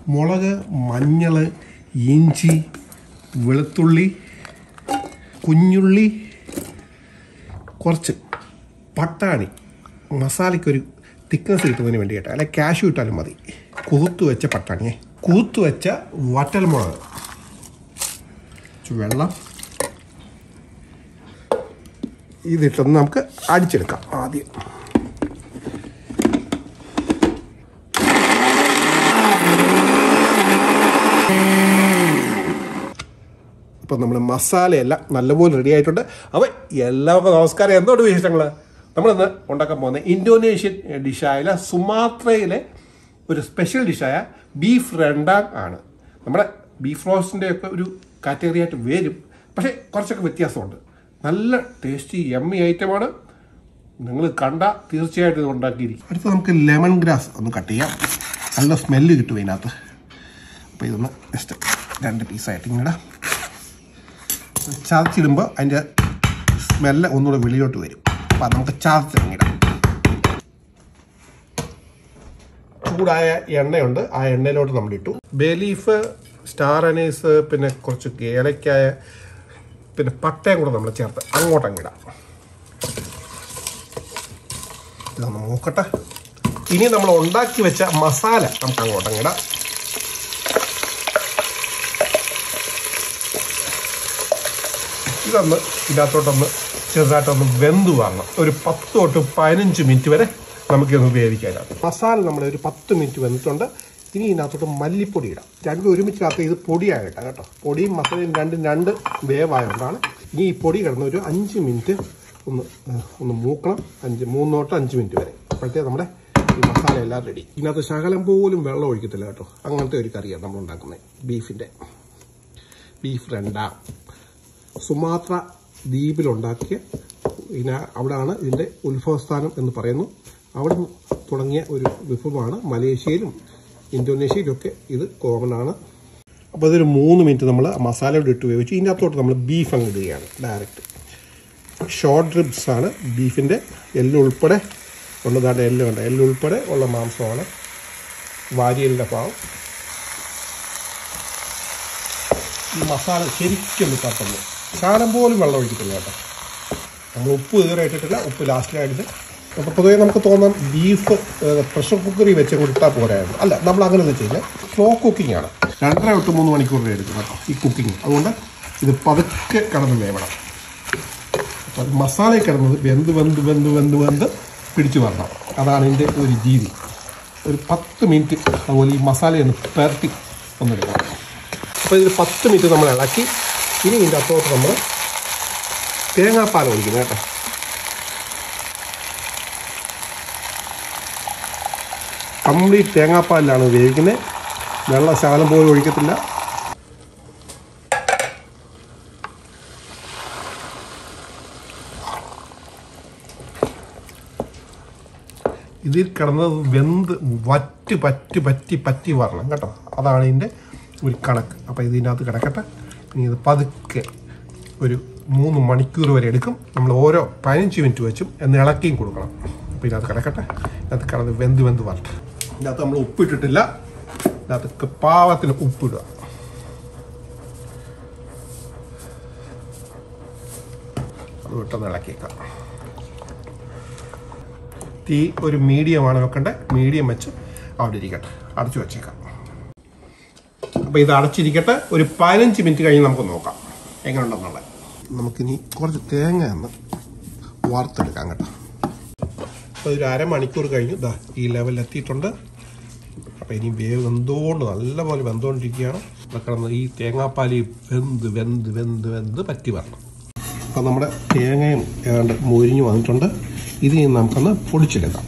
മുളക് മഞ്ഞൾ ഇഞ്ചി വെളുത്തുള്ളി കുഞ്ഞുള്ളി കുറച്ച് പട്ടാണി മസാലയ്ക്കൊരു തിക്നെസ് കിട്ടുന്നതിന് വേണ്ടിയിട്ട് അല്ലെ കാഷ്യൂ ഇട്ടാലും മതി കുതിർത്ത് വെച്ച പട്ടാണിയെ കുതിർത്ത് വെച്ച വറ്റൽമുളക് കുറച്ച് വെള്ളം ഇതിട്ടൊന്ന് നമുക്ക് അടിച്ചെടുക്കാം ആദ്യം ഇപ്പം നമ്മൾ മസാലയെല്ലാം നല്ലപോലെ റെഡി ആയിട്ടുണ്ട് അപ്പോൾ എല്ലാവർക്കും നമസ്കാരം എന്തുകൊണ്ട് വിശേഷങ്ങൾ നമ്മളിന്ന് ഉണ്ടാക്കാൻ പോകുന്നത് ഇന്തോനേഷ്യൻ ഡിഷായ സുമാത്രയിലെ ഒരു സ്പെഷ്യൽ ഡിഷായ ബീഫ് റെണ്ടാങ് ആണ് നമ്മുടെ ബീഫ് റോസ്റ്റിൻ്റെ ഒക്കെ ഒരു കാറ്റഗറി ആയിട്ട് വരും പക്ഷേ കുറച്ചൊക്കെ വ്യത്യാസമുണ്ട് നല്ല ടേസ്റ്റി എമ്മി ഐറ്റമാണ് നിങ്ങൾ കണ്ട തീർച്ചയായിട്ടും ഇത് ഉണ്ടാക്കിയിരിക്കും അടുത്ത് നമുക്ക് ലെമൺ ഗ്രാസ് ഒന്ന് കട്ട് ചെയ്യാം നല്ല സ്മെല്ല് കിട്ടും ഇതിനകത്ത് അപ്പോൾ ഇതൊന്ന് ജസ്റ്റ് രണ്ട് പീസായിട്ട് ഇങ്ങനെ ചതച്ചിടുമ്പോൾ അതിൻ്റെ സ്മെല്ല് ഒന്നുകൂടെ വെളിയിലോട്ട് വരും അപ്പോൾ അത് നമുക്ക് ചതച്ചിറങ്ങിടാം ചൂടായ എണ്ണയുണ്ട് ആ എണ്ണയിലോട്ട് നമ്മൾ ഇട്ടു ബേലീഫ് സ്റ്റാർ അനീസ് പിന്നെ കുറച്ച് ഏലക്കായ പിന്നെ പട്ടയും കൂടെ നമ്മൾ ചേർത്ത് അങ്ങോട്ടങ്ങ് ഇടാം ഇതൊന്ന് നോക്കട്ടെ ഇനി നമ്മൾ ഉണ്ടാക്കി വെച്ച മസാല നമുക്ക് അങ്ങോട്ടങ്ങിടാം ഇതൊന്ന് ഇതിനകത്തോട്ടൊന്ന് ചെറുതായിട്ടൊന്ന് വെന്ത് വാങ്ങണം ഒരു പത്ത് തൊട്ട് പതിനഞ്ച് മിനിറ്റ് വരെ നമുക്കിതൊന്ന് വേവിക്കാനാണ് മസാല നമ്മൾ ഒരു പത്ത് മിനിറ്റ് വെന്തിട്ടുണ്ട് ഇനി ഇതിനകത്തോട്ട് മല്ലിപ്പൊടി ഇടാം രണ്ടും ഒരുമിച്ചിനകത്ത് ഇത് പൊടിയാകട്ടെ കേട്ടോ പൊടിയും മസാലയും രണ്ടും രണ്ട് വേവായതുകൊണ്ടാണ് ഇനി ഈ പൊടി കിടന്ന് ഒരു അഞ്ച് മിനിറ്റ് ഒന്ന് ഏഹ്, ഒന്ന് മൂക്കണം അഞ്ച് മൂന്ന് തൊട്ട് അഞ്ച് മിനിറ്റ് വരെ അപ്പോഴത്തേ നമ്മുടെ ഈ മസാല എല്ലാം റെഡി ഇതിനകത്ത് ശകലം പോലും വെള്ളം ഒഴിക്കത്തില്ല കേട്ടോ അങ്ങനത്തെ ഒരു കറിയാണ് നമ്മൾ ഉണ്ടാക്കുന്നത് ബീഫിൻ്റെ ബീഫ് രണ്ടാം സുമാത്ര ദ്വീപിലുണ്ടാക്കിയ ഇതിന അവിടാണ് ഇതിൻ്റെ ഉത്ഭവസ്ഥാനം എന്ന് പറയുന്നു അവിടെ നിന്ന് തുടങ്ങിയ ഒരു വിഭവമാണ് മലേഷ്യയിലും ഇന്തോനേഷ്യയിലൊക്കെ ഇത് കോമൺ ആണ് അപ്പോൾ ഇതൊരു മൂന്ന് മിനിറ്റ് നമ്മൾ മസാലയോട് ഇട്ട് വേവിച്ചു ഇതിൻ്റെ അകത്തോട്ട് നമ്മൾ ബീഫ് അങ്ങ് ഇടുകയാണ് ഡയറക്റ്റ് ഷോർട്ട് റിബ്സ് ആണ് ബീഫിൻ്റെ എല്ല് ഉൾപ്പെടെ ഉള്ളതാണ് എല്ല് ഉണ്ട് എല്ല് ഉൾപ്പെടെ ഉള്ള മാംസമാണ് വാരിയലിൻ്റെ ഭാഗം ഈ മസാല ശരിക്കും തട്ടുന്നു ശാലം പോലും വെള്ളം ഒഴിക്കത്തില്ല കേട്ടോ നമ്മൾ ഉപ്പ് ഇതുവരെ ഇട്ടിട്ടില്ല ഉപ്പ് ലാസ്റ്റിലായിട്ട് അപ്പോൾ പൊതുവേ നമുക്ക് തോന്നാം ബീഫ് പ്രഷർ കുക്കറിൽ വെച്ച് കൊടുത്താൽ പോരായിരുന്നു അല്ല നമ്മൾ അങ്ങനെ ഒന്നും ചെയ്യില്ല സ്ലോ കുക്കിംഗ് ആണ് രണ്ടര തൊട്ട് മൂന്ന് മണിക്കൂർ എടുക്കും കേട്ടോ ഈ കുക്കിംഗ് അതുകൊണ്ട് ഇത് പതുക്കെ കിടന്ന് വേവണം അപ്പോൾ അത് മസാല കിടന്നത് വെന്ത് വെന്ത് വെന്ത് വെന്ത് വെന്ത് പിടിച്ചു വരണം അതാണ് ഇതിൻ്റെ ഒരു രീതി ഒരു പത്ത് മിനിറ്റ് അതുപോലെ ഈ മസാലയൊന്ന് പെരട്ടി ഒന്നെടുക്കണം അപ്പോൾ ഇതിൽ പത്ത് മിനിറ്റ് നമ്മൾ ഇളക്കി ഇനി ഇതിൻ്റെ അകത്തോട്ട് നമ്മൾ തേങ്ങാപ്പാൽ ഒഴിക്കുന്നത് കേട്ടോ കംപ്ലീറ്റ് തേങ്ങാപ്പാലിലാണ് ഉപയോഗിക്കുന്നത് വെള്ളം ശകലം പോലും ഒഴിക്കത്തില്ല ഇതിൽ കിടന്നത് വെന്ത് വറ്റ് പറ്റി പറ്റി പറ്റി വരണം കേട്ടോ അതാണ് ഇതിൻ്റെ ഒരു കണക്ക് അപ്പോൾ ഇതിനകത്ത് കിടക്കട്ടെ ഇനി ഇത് പതുക്കെ ഒരു മൂന്ന് മണിക്കൂർ വരെ എടുക്കും നമ്മൾ ഓരോ പതിനഞ്ച് മിനിറ്റ് വെച്ചും എന്ന് ഇളക്കിയും കൊടുക്കണം അപ്പോൾ ഇതിനകത്ത് കിടക്കട്ടെ ഇതിനകത്ത് കിടന്ന് വെന്ത് വെന്ത് വരട്ടെ ഇതിനകത്ത് നമ്മൾ ഉപ്പിട്ടിട്ടില്ല ഇതിനകത്ത് പാവത്തിന് ഉപ്പിടുക അത് വിട്ടൊന്ന് ഇളക്കിയേക്കാം തീ ഒരു മീഡിയമാണ് വെക്കേണ്ടത് മീഡിയം വെച്ച് അവിടെ ഇരിക്കട്ടെ അടച്ചു വെച്ചേക്കാം അപ്പോൾ ഇത് അടച്ചിരിക്കട്ടെ ഒരു പതിനഞ്ച് മിനിറ്റ് കഴിഞ്ഞ് നമുക്ക് നോക്കാം എങ്ങനെയുണ്ടെന്നുള്ളത് നമുക്കിനി കുറച്ച് തേങ്ങ ഒന്ന് വാർത്തെടുക്കാം കേട്ടോ അപ്പോൾ ഒരു അരമണിക്കൂർ കഴിഞ്ഞു ഇതാ ഈ ലെവലിൽ എത്തിയിട്ടുണ്ട് അപ്പോൾ ഇനി വേവ് വെന്തോണ്ട് നല്ലപോലെ വെന്തോണ്ടിരിക്കുകയാണ് ഇവിടെ കിടന്ന് ഈ തേങ്ങാപ്പാലി വെന്ത് വെന്ത് വെന്ത് വെന്ത് പറ്റി വരണം അപ്പോൾ നമ്മുടെ തേങ്ങയും ഏതാണ്ട് മൊരിഞ്ഞ് വന്നിട്ടുണ്ട് ഇത് ഇനി നമുക്കൊന്ന് പൊടിച്ചെടുക്കാം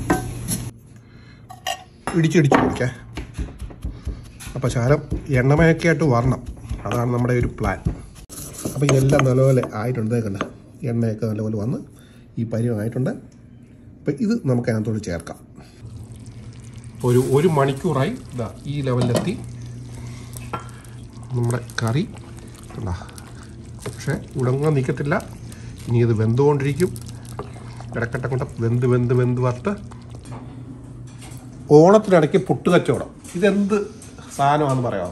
ഇടിച്ചിടിച്ച് പൊടിക്കാം അപ്പോൾ ശാലം എണ്ണമയൊക്കെ ആയിട്ട് വരണം അതാണ് നമ്മുടെ ഒരു പ്ലാൻ അപ്പോൾ ഇതെല്ലാം നല്ലപോലെ ആയിട്ടുണ്ട് കണ്ട എണ്ണയൊക്കെ നല്ലപോലെ വന്ന് ഈ പരിവായിട്ടുണ്ട് അപ്പോൾ ഇത് നമുക്ക് അതിനകത്തോട് ചേർക്കാം ഒരു ഒരു മണിക്കൂറായി ഇതാ ഈ ലെവലിലെത്തി നമ്മുടെ കറി കണ്ടാ പക്ഷേ ഉടങ്ങാൻ നിൽക്കത്തില്ല ഇനി ഇത് വെന്തുകൊണ്ടിരിക്കും ഇടക്കട്ട കൊണ്ട് വെന്ത് വെന്ത് വെന്ത് വറുത്ത് ഓണത്തിനിടയ്ക്ക് പുട്ട് കച്ചവടം ഇതെന്ത് സാധനമാണെന്ന് പറയാമോ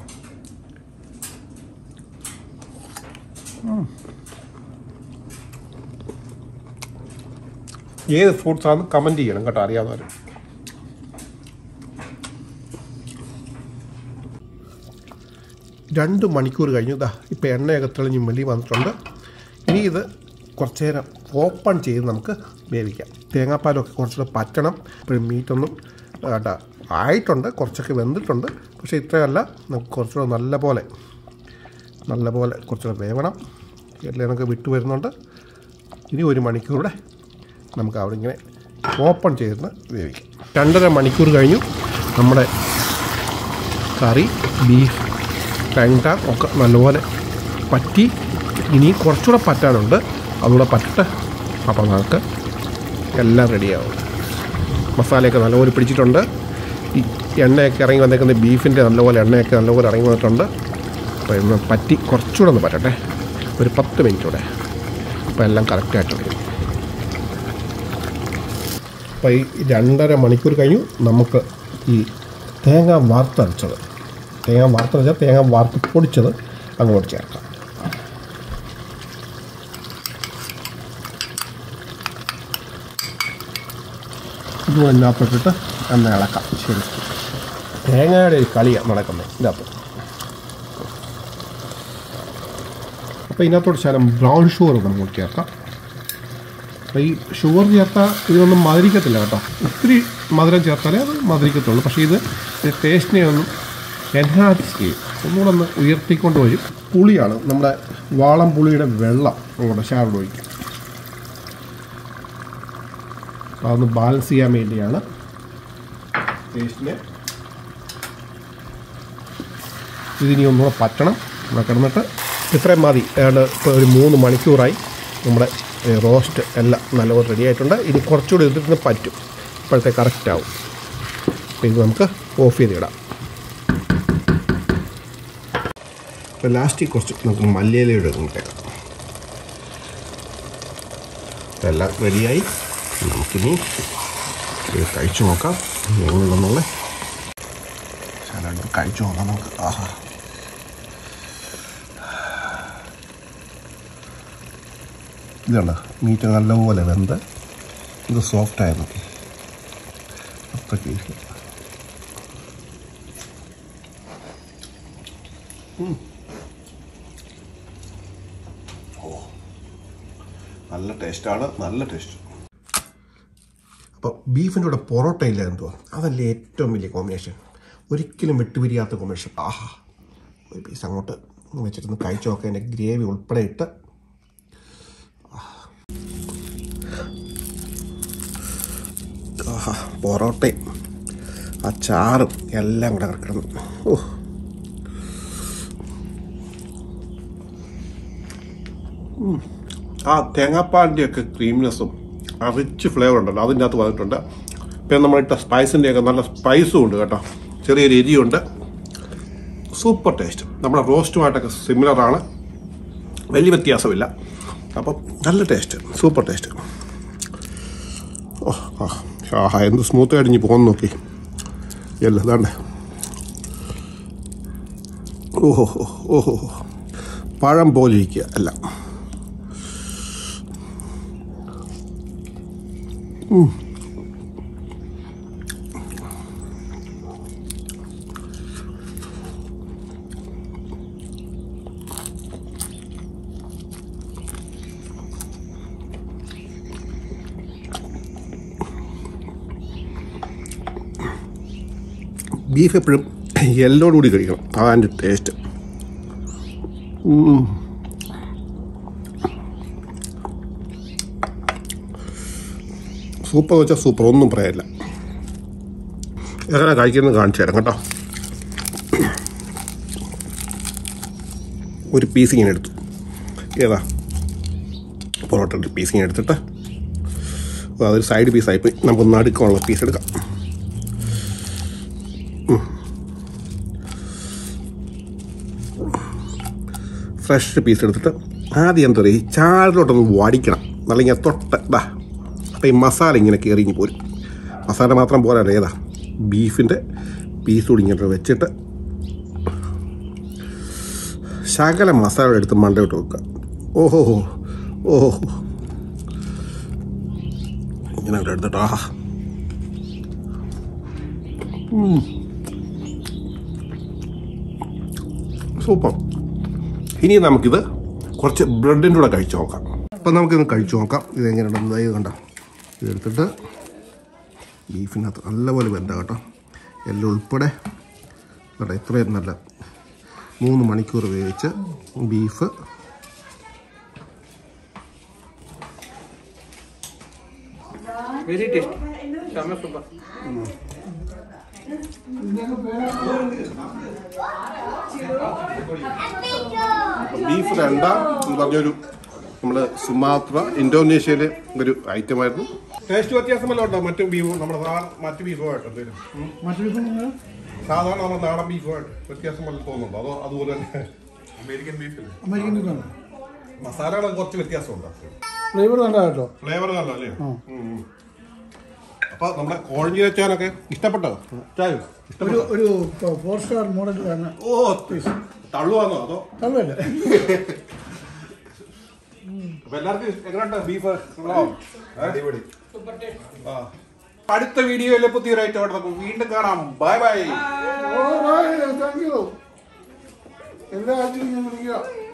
ഏത് ഫ്രൂട്ട്സ് ആണെന്ന് കമൻറ്റ് ചെയ്യണം കേട്ടോ അറിയാവുന്നവർ രണ്ട് മണിക്കൂർ കഴിഞ്ഞു ഇതാ ഇപ്പോൾ എണ്ണയൊക്കെ തെളിഞ്ഞ് വെളി വന്നിട്ടുണ്ട് ഇനി ഇത് കുറച്ച് നേരം ഓപ്പൺ ചെയ്ത് നമുക്ക് വേവിക്കാം തേങ്ങാപ്പാലൊക്കെ കുറച്ചുകൂടെ പറ്റണം ഇപ്പോഴും മീറ്റൊന്നും വേണ്ട ആയിട്ടുണ്ട് കുറച്ചൊക്കെ വെന്തിട്ടുണ്ട് പക്ഷേ ഇത്രയല്ല നമുക്ക് കുറച്ചുകൂടെ നല്ല പോലെ നല്ല പോലെ കുറച്ചുകൂടെ വേവണം എല്ലാം വിട്ടു വരുന്നുണ്ട് ഇനി ഒരു മണിക്കൂറുടെ നമുക്ക് അവിടെ ഇങ്ങനെ ഓപ്പൺ ചെയ്തിരുന്ന് വേവിക്കാം രണ്ടര മണിക്കൂർ കഴിഞ്ഞു നമ്മുടെ കറി ബീഫ് വെണ്ട ഒക്കെ നല്ലപോലെ പറ്റി ഇനി കുറച്ചുകൂടെ പറ്റാനുണ്ട് അതുകൂടെ പറ്റട്ടെ അപ്പോൾ നമുക്ക് എല്ലാം റെഡിയാവും മസാലയൊക്കെ നല്ലപോലെ പിടിച്ചിട്ടുണ്ട് ഈ എണ്ണയൊക്കെ ഇറങ്ങി വന്നേക്കുന്ന ബീഫിൻ്റെ നല്ലപോലെ എണ്ണയൊക്കെ നല്ലപോലെ ഇറങ്ങി വന്നിട്ടുണ്ട് അപ്പോൾ ഇന്ന് പറ്റി കുറച്ചുകൂടെ ഒന്ന് പറ്റട്ടെ ഒരു പത്ത് മിനിറ്റ് കൂടെ അപ്പോൾ എല്ലാം കറക്റ്റായിട്ട് വരും അപ്പോൾ ഈ രണ്ടര മണിക്കൂർ കഴിഞ്ഞു നമുക്ക് ഈ തേങ്ങ വാർത്തരച്ചത് തേങ്ങ വാർത്തരച്ചാൽ തേങ്ങ വാർത്ത് പൊടിച്ചത് അങ്ങോട്ട് ചേർക്കാം ഇതും അതിനകത്തോട്ടിട്ട് എണ്ണ ഇളക്കാം ശരി തേങ്ങയുടെ ഒരു കളിയാണ് നടക്കുന്നത് ഇതിനകത്ത് അപ്പോൾ ഇതിനകത്തോട്ട് ശകലം ബ്രൗൺ ഷുഗർ നമുക്ക് ചേർക്കാം അപ്പോൾ ഈ ഷുഗർ ചേർത്താൽ ഇതൊന്നും മധുരിക്കത്തില്ല കേട്ടോ ഒത്തിരി മധുരം ചേർത്താലേ അത് മധുരിക്കത്തുള്ളൂ പക്ഷേ ഇത് ടേസ്റ്റിനെ ഒന്നും എൻഹാൻസ് ചെയ്യും ഒന്നുകൂടെ ഒന്ന് ഉയർത്തിക്കൊണ്ട് വരും പുളിയാണ് നമ്മുടെ വാളം പുളിയുടെ വെള്ളം അങ്ങോട്ട് ശാരോട് ഒഴിക്കും അപ്പോൾ അതൊന്ന് ബാലൻസ് ചെയ്യാൻ വേണ്ടിയാണ് ടേസ്റ്റിനെ ഇതിനി ഒന്നുകൂടെ പറ്റണം ഇവിടെ കിടന്നിട്ട് ഇത്രയും മതി ഏതാണ്ട് ഇപ്പോൾ ഒരു മൂന്ന് മണിക്കൂറായി നമ്മുടെ റോസ്റ്റ് എല്ലാം നല്ലപോലെ റെഡി ആയിട്ടുണ്ട് ഇനി കുറച്ചുകൂടി ഇതിട്ട് പറ്റും ഇപ്പോഴത്തെ കറക്റ്റ് ആവും അപ്പോൾ ഇത് നമുക്ക് ഓഫ് ചെയ്തിടാം ഇപ്പോൾ ലാസ്റ്റിൽ കുറച്ച് നമുക്ക് മല്ലിയിലയുടെ ഇട്ടേക്കാം എല്ലാം റെഡിയായി നമുക്കിനി ഇത് കഴിച്ചു നോക്കാം എങ്ങനെയുണ്ടെന്നുള്ള ശകലം കഴിച്ചു നോക്കാം നമുക്ക് ആഹാ ഇതുണ്ട് മീറ്റ് നല്ലപോലെ വെന്ത് ഇത് സോഫ്റ്റ് ആയിരുന്നു അത്രയ്ക്ക് ഇഷ്ടം ഓ നല്ല ടേസ്റ്റാണ് നല്ല ടേസ്റ്റ് അപ്പോൾ ബീഫിൻ്റെ കൂടെ പൊറോട്ട ഇല്ല എന്തുവാ അതല്ലേ ഏറ്റവും വലിയ കോമ്പിനേഷൻ ഒരിക്കലും വിട്ടുപിരിയാത്ത കോമ്പിനേഷൻ ആഹാ ഒരു പീസ് അങ്ങോട്ട് വെച്ചിട്ടൊന്ന് കഴിച്ചു നോക്കാം അതിൻ്റെ ഗ്രേവി ഉൾപ്പെടെ ഇട്ട് ആഹാ പൊറോട്ടയും ആ ചാറും എല്ലാം കൂടെ കിടന്നു ഓ ഉം. ആ തേങ്ങാപ്പാലിൻ്റെയൊക്കെ ക്രീംനെസ്സും ആ റിച്ച് ഫ്ലേവർ ഉണ്ടല്ലോ അതിൻ്റെ അകത്ത് വന്നിട്ടുണ്ട് പിന്നെ നമ്മളിട്ട സ്പൈസിൻ്റെയൊക്കെ നല്ല സ്പൈസും ഉണ്ട് കേട്ടോ ചെറിയൊരു എരിയുണ്ട് സൂപ്പർ ടേസ്റ്റ് നമ്മുടെ റോസ്റ്റുമായിട്ടൊക്കെ സിമിലറാണ് വലിയ വ്യത്യാസമില്ല അപ്പം നല്ല ടേസ്റ്റ് സൂപ്പർ ടേസ്റ്റ് ഓ ആ ആഹാ എന്ത് സ്മൂത്ത് അടിഞ്ഞ് പോകുന്നു നോക്കി എല്ലാം ഇതാണ്ട് ഓഹോ ഓഹോ പഴം പോലെ ഇരിക്കുക എല്ലാം ഉം. ബീഫ് എപ്പോഴും എല്ലോട് കൂടി കഴിക്കണം അതാണ് ടേസ്റ്റ് സൂപ്പർ വെച്ചാൽ സൂപ്പർ ഒന്നും പറയാനില്ല എങ്ങനെ കഴിക്കുന്നത് കാണിച്ചു തരാം കേട്ടോ ഒരു പീസ് ഇങ്ങനെ എടുത്തു ഏതാ പൊറോട്ട പീസ് ഇങ്ങനെ എടുത്തിട്ട് അതൊരു സൈഡ് പീസായിപ്പോയി നമുക്ക് നടുക്കമുള്ള പീസ് എടുക്കാം ഫ്രഷ് പീസ് എടുത്തിട്ട് ആദ്യം എന്താ പറയുക ഈ ചാറിലോട്ടൊന്ന് വടിക്കണം അല്ലെങ്കിൽ തൊട്ട് ഇതാ അപ്പോൾ ഈ മസാല ഇങ്ങനെ കയറിങ്ങി പോരും മസാല മാത്രം പോരാ ഏതാ ബീഫിൻ്റെ പീസ് കൂടി ഇങ്ങനെ വെച്ചിട്ട് ശകല മസാല എടുത്ത് മണ്ടയോട്ട് വെക്കുക ഓഹോ ഓഹോ ഇങ്ങനെ അങ്ങോട്ട് എടുത്തിട്ട് ആഹാ ഉം. സൂപ്പർ ഇനി നമുക്കിത് കുറച്ച് ബ്രെഡിൻ്റെ കൂടെ കഴിച്ചു നോക്കാം അപ്പം നമുക്കിത് കഴിച്ചു നോക്കാം ഇതെങ്ങനെയുണ്ടെന്ന് ഇത് കണ്ട ഇതെടുത്തിട്ട് ബീഫിനകത്ത് നല്ലപോലെ വെന്ത കേട്ടോ എല്ലാം ഉൾപ്പെടെ കേട്ടോ ഇത്രയും നല്ല മൂന്ന് മണിക്കൂർ വേവിച്ച് beef very tasty Shama super beef രണ്ട എന്ന് പറഞ്ഞൊരു നമ്മൾ സുമാത്ര ഇന്തോനേഷ്യയിലെ ഒരു ഐറ്റം ആയിരുന്നു ടേസ്റ്റ് വ്യത്യാസം വല്ലതും ഉണ്ടോ മറ്റു ബീഫും നമ്മുടെ സാധാരണ മറ്റു ബീഫുമായിട്ട് എന്തെങ്കിലും ഉം? സാധാരണ നമ്മുടെ നാടൻ ബീഫുമായിട്ട് വ്യത്യാസം വല്ലതും തോന്നുന്നുണ്ടോ അതോ അതുപോലെ തന്നെ അമേരിക്കൻ ബീഫിൽ അമേരിക്കൻ ബീഫാണ് മസാലകൾ കുറച്ച് വ്യത്യാസമുണ്ടോ ഫ്ലേവർ നല്ല കേട്ടോ ഫ്ലേവർ നല്ല അല്ലേ ഉം, ഉം. അപ്പൊ നമ്മുടെ കോഴഞ്ഞി വെച്ചാനൊക്കെ ഇഷ്ടപ്പെട്ടോ ചായോ ഒരു ഇഷ്ടപ്പെട്ടോ ഒരു ഫോർ സ്റ്റാർ മോഡൽ തന്നെ ഓ തള്ളുവാന്നോ അതോ തള്ളല്ല അപ്പൊ എല്ലാവർക്കും എങ്ങനെയുണ്ട് ബീഫ് അടിപൊളി ആ. അടുത്ത വീഡിയോയിലെ പുതിയൊരു ഐറ്റം നമുക്ക് വീണ്ടും കാണാം ബൈ ബൈ താങ്ക് യു എല്ലാ ആഴ്ചയും ഞാൻ വിളിക്കുക